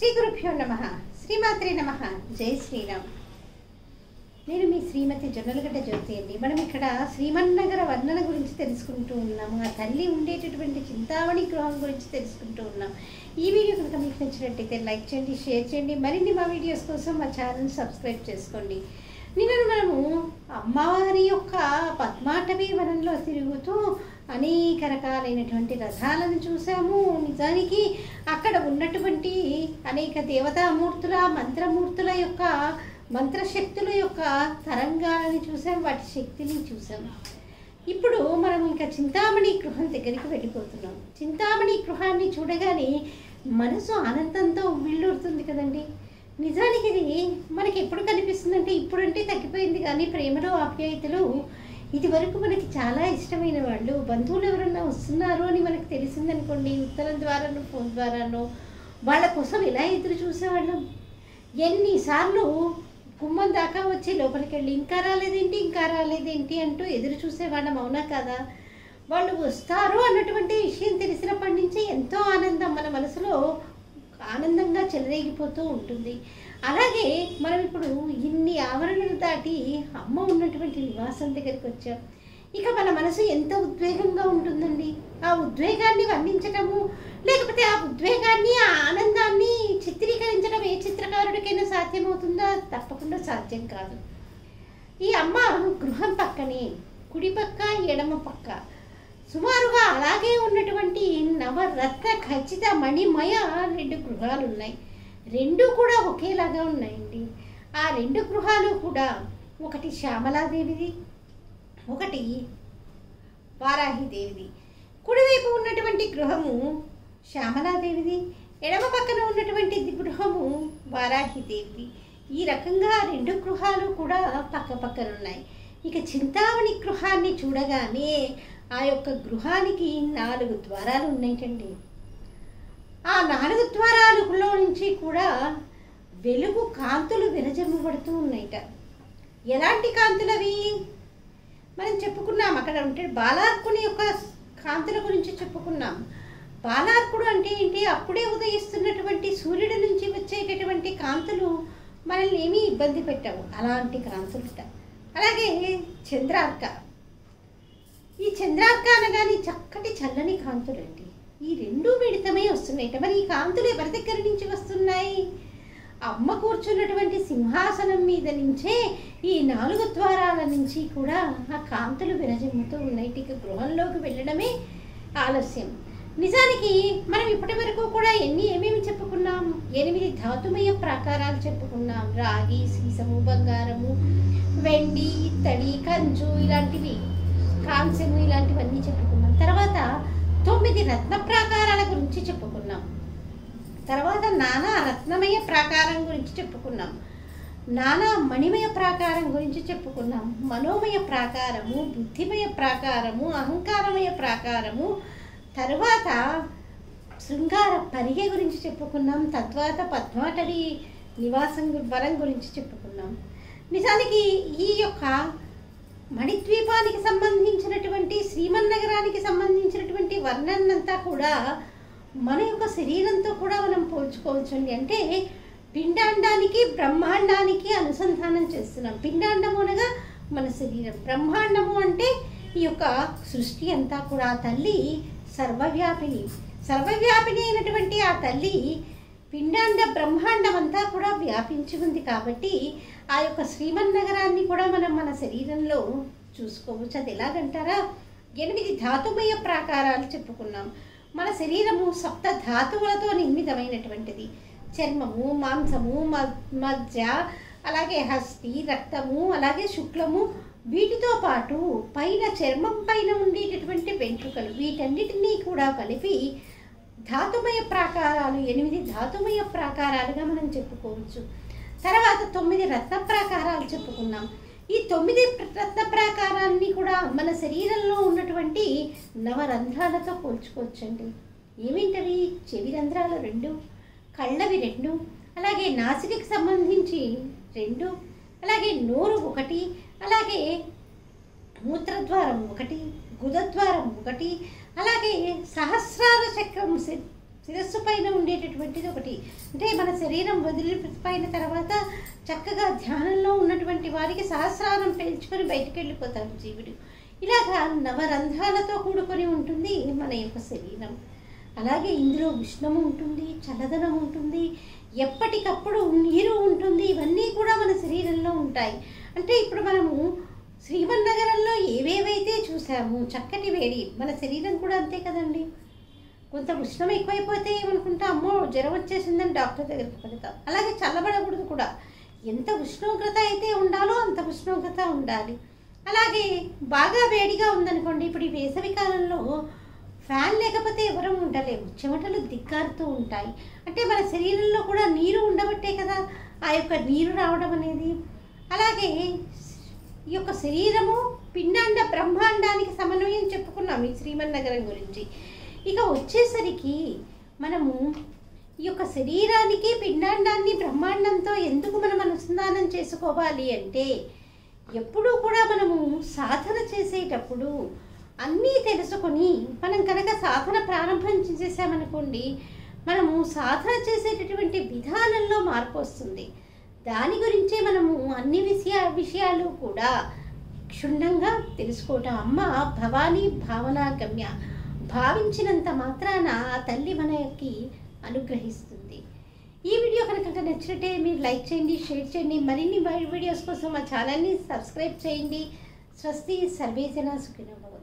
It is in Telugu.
శ్రీ గురుభ్యో నమ శ్రీమాత్రే నమ జై శ్రీరామ్ నేను మీ శ్రీమతి జొన్నలగడ్డ జ్యోతి అండి మనం ఇక్కడ శ్రీమన్నగర వర్ణన గురించి తెలుసుకుంటూ ఉన్నాము ఆ తల్లి ఉండేటటువంటి చింతామణి గృహం గురించి తెలుసుకుంటూ ఉన్నాం ఈ వీడియో కనుక మీకు నచ్చినట్టయితే లైక్ చేయండి షేర్ చేయండి మరిన్ని మా వీడియోస్ కోసం మా ఛానల్ సబ్స్క్రైబ్ చేసుకోండి నిన్న మనము అమ్మవారి యొక్క పద్మాటవీ వనంలో తిరుగుతూ అనేక రకాలైనటువంటి రథాలను చూసాము నిజానికి అక్కడ ఉన్నటువంటి అనేక దేవతామూర్తుల మంత్రమూర్తుల యొక్క మంత్రశక్తుల యొక్క తరంగాలని చూసాం వాటి శక్తిని చూసాం ఇప్పుడు మనం ఇంకా చింతామణి గృహం దగ్గరికి వెళ్ళిపోతున్నాం చింతామణి గృహాన్ని చూడగానే మనసు ఆనందంతో ఉవ్విళ్ళూరుతుంది కదండి నిజానికి ఇది మనకి ఎప్పుడు కనిపిస్తుందంటే ఇప్పుడంటే తగ్గిపోయింది కానీ ప్రేమలో ఆప్యాయతలు ఇది వరకు మనకి చాలా ఇష్టమైన వాళ్ళు బంధువులు ఎవరన్నా వస్తున్నారు అని మనకు తెలిసిందనుకోండి ఉత్తరం ద్వారాను ఫోన్ ద్వారాను వాళ్ళ కోసం ఎలా ఎదురు చూసేవాళ్ళం ఎన్నిసార్లు గుమ్మం దాకా వచ్చి లోపలికి వెళ్ళి ఇంకా రాలేదేంటి ఇంకా రాలేదేంటి అంటూ ఎదురు చూసేవాళ్ళం అవునా కదా వాళ్ళు వస్తారు అన్నటువంటి విషయం తెలిసినప్పటి నుంచి ఎంతో ఆనందం మన మనసులో ఆనందంగా చెలరేగిపోతూ ఉంటుంది అలాగే మనం ఇప్పుడు ఇన్ని ఆవరణలు దాటి అమ్మ ఉన్నటువంటి నివాసం దగ్గరికి వచ్చాం ఇక మన మనసు ఎంత ఉద్వేగంగా ఉంటుందండి ఆ ఉద్వేగాన్ని వర్ణించటము లేకపోతే ఆ ఉద్వేగాన్ని ఆ ఆనందాన్ని చిత్రీకరించడం ఏ చిత్రకారుడికైనా సాధ్యమవుతుందా తప్పకుండా సాధ్యం కాదు ఈ అమ్మ గృహం పక్కనే కుడి పక్క ఎడమ పక్క సుమారుగా అలాగే ఉన్నటువంటి నవరత్న ఖచ్చిత మణిమయ రెండు గృహాలు ఉన్నాయి రెండు కూడా ఒకేలాగా ఉన్నాయండి ఆ రెండు గృహాలు కూడా ఒకటి శ్యామలాదేవిది ఒకటి వారాహిదేవిది కుడివైపు ఉన్నటువంటి గృహము శ్యామలాదేవిది ఎడమ పక్కన ఉన్నటువంటి గృహము వారాహిదేవిది ఈ రకంగా రెండు గృహాలు కూడా పక్క పక్కన ఉన్నాయి ఇక చింతామణి గృహాన్ని చూడగానే ఆ యొక్క గృహానికి నాలుగు ద్వారాలు ఉన్నాయండి ఆ నాలుగు ద్వారాలలో నుంచి కూడా వెలుగు కాంతులు విరజమ్మబడుతూ ఉన్నాయిట ఎలాంటి కాంతులు అవి మనం చెప్పుకున్నాం అక్కడ ఉంటే బాలార్కుని యొక్క కాంతుల గురించి చెప్పుకున్నాం బాలార్కుడు అంటే ఏంటి అప్పుడే ఉదయిస్తున్నటువంటి సూర్యుడి నుంచి వచ్చేటటువంటి కాంతులు మనల్ని ఏమీ ఇబ్బంది పెట్టవు అలాంటి కాంతులుట అలాగే చంద్రార్క ఈ చంద్రార్క అనగానే చక్కటి చల్లని కాంతులండి ఈ రెండు మిళితమై వస్తున్నాయి మరి ఈ కాంతులు ఎవరి దగ్గర నుంచి వస్తున్నాయి అమ్మ కూర్చున్నటువంటి సింహాసనం మీద నుంచే ఈ నాలుగు ద్వారాల నుంచి కూడా ఆ కాంతులు విరజమ్ముతూ ఉన్నాయి ఇక గృహంలోకి వెళ్ళడమే ఆలస్యం నిజానికి మనం ఇప్పటి వరకు కూడా ఎన్ని ఏమేమి చెప్పుకున్నాం ఎనిమిది ధాతుమయ ప్రాకారాలు చెప్పుకున్నాం రాగి సీసము బంగారము వెండి ఇత్తడి కంచు ఇలాంటివి కాంస్యము ఇలాంటివన్నీ చెప్పుకున్నాం తర్వాత తొమ్మిది రత్న ప్రాకారాల గురించి చెప్పుకున్నాం తర్వాత నానా రత్నమయ ప్రాకారం గురించి చెప్పుకున్నాం నానా మణిమయ ప్రాకారం గురించి చెప్పుకున్నాం మనోమయ ప్రాకారము బుద్ధిమయ ప్రాకారము అహంకారమయ ప్రాకారము తరువాత శృంగార పరిగె గురించి చెప్పుకున్నాం తద్వాత పద్మాటవి నివాసం గు- వరం గురించి చెప్పుకున్నాం నిజానికి ఈ యొక్క మణిద్వీపానికి సంబంధించినటువంటి శ్రీమన్నగరానికి సంబంధించినటువంటి వర్ణనంతా కూడా మన యొక్క శరీరంతో కూడా మనం పోల్చుకోవచ్చండి అంటే పిండాండానికి బ్రహ్మాండానికి అనుసంధానం చేస్తున్నాం పిండాండము అనగా మన శరీరం బ్రహ్మాండము అంటే ఈ యొక్క సృష్టి అంతా కూడా ఆ తల్లి సర్వవ్యాపిని సర్వవ్యాపిని అయినటువంటి ఆ తల్లి పిండాండ బ్రహ్మాండం అంతా కూడా వ్యాపించి ఉంది కాబట్టి ఆ యొక్క శ్రీమన్నగరాన్ని కూడా మనం మన శరీరంలో చూసుకోవచ్చు అది ఎలాగంటారా ఎనిమిది ధాతుమయ ప్రాకారాలు చెప్పుకున్నాం మన శరీరము సప్త ధాతువులతో నిర్మితమైనటువంటిది చర్మము మాంసము మ- మజ్జ అలాగే హస్తి రక్తము అలాగే శుక్లము వీటితో పాటు పైన చర్మం పైన ఉండేటటువంటి వెంట్రుకలు వీటన్నిటినీ కూడా కలిపి ధాతుమయ ప్రాకారాలు ఎనిమిది ధాతుమయ ప్రాకారాలుగా మనం చెప్పుకోవచ్చు తర్వాత తొమ్మిది రత్న ప్రాకారాలు చెప్పుకున్నాం ఈ తొమ్మిది రత్న ప్రాకారాన్ని కూడా మన శరీరంలో ఉన్నటువంటి నవరంధ్రాలతో పోల్చుకోవచ్చండి ఏమిటవి చెవి రంధ్రాలు రెండు కళ్ళవి రెండు అలాగే నాసికకి సంబంధించి రెండు అలాగే నోరు ఒకటి అలాగే మూత్రద్వారం ఒకటి గుదద్వారం ఒకటి అలాగే సహస్రార చక్రం సి- శిరస్సు పైన ఉండేటటువంటిది ఒకటి అంటే మన శరీరం వదిలిపోయిన తర్వాత చక్కగా ధ్యానంలో ఉన్నటువంటి వారికి సహస్రారం పేల్చుకొని బయటికి వెళ్ళిపోతాడు జీవుడు ఇలాగా నవరంధ్రాలతో కూడుకొని ఉంటుంది మన యొక్క శరీరం అలాగే ఇందులో ఉష్ణం ఉంటుంది చల్లదనం ఉంటుంది ఎప్పటికప్పుడు నీరు ఉంటుంది ఇవన్నీ కూడా మన శరీరంలో ఉంటాయి అంటే ఇప్పుడు మనము శ్రీమన్నగరంలో ఏవేవైతే చూసాము చక్కటి వేడి మన శరీరం కూడా అంతే కదండి కొంత ఉష్ణం ఎక్కువైపోతే ఏమనుకుంటా అమ్మో జ్వరం వచ్చేసిందని డాక్టర్ దగ్గరికి పెడతాం అలాగే చల్లబడకూడదు కూడా ఎంత ఉష్ణోగ్రత అయితే ఉండాలో అంత ఉష్ణోగ్రత ఉండాలి అలాగే బాగా వేడిగా ఉందనుకోండి ఇప్పుడు ఈ వేసవి కాలంలో ఫ్యాన్ లేకపోతే ఎవరూ ఉండలేము చెమటలు దిగ్గారుతూ ఉంటాయి అంటే మన శరీరంలో కూడా నీరు ఉండబట్టే కదా ఆ యొక్క నీరు రావడం అనేది అలాగే ఈ యొక్క శరీరము పిండాండ బ్రహ్మాండానికి సమన్వయం చెప్పుకున్నాం ఈ శ్రీమన్నగరం గురించి ఇక వచ్చేసరికి మనము ఈ యొక్క శరీరానికి పిండాండాన్ని బ్రహ్మాండంతో ఎందుకు మనం అనుసంధానం చేసుకోవాలి అంటే ఎప్పుడూ కూడా మనము సాధన చేసేటప్పుడు అన్నీ తెలుసుకొని మనం కనుక సాధన ప్రారంభం చేసామనుకోండి మనము సాధన చేసేటటువంటి విధానంలో మార్పు వస్తుంది దాని గురించే మనము అన్ని విషయా విషయాలు కూడా క్షుణ్ణంగా తెలుసుకోవటం అమ్మ భవానీ భావనా గమ్య భావించినంత మాత్రాన ఆ తల్లి మనకి అనుగ్రహిస్తుంది ఈ వీడియో కనుక నచ్చినట్టే మీరు లైక్ చేయండి షేర్ చేయండి మరిన్ని వీడియోస్ కోసం మా ఛానల్ని సబ్స్క్రైబ్ చేయండి స్వస్తి సర్వేజన సుఖినో భవంతు.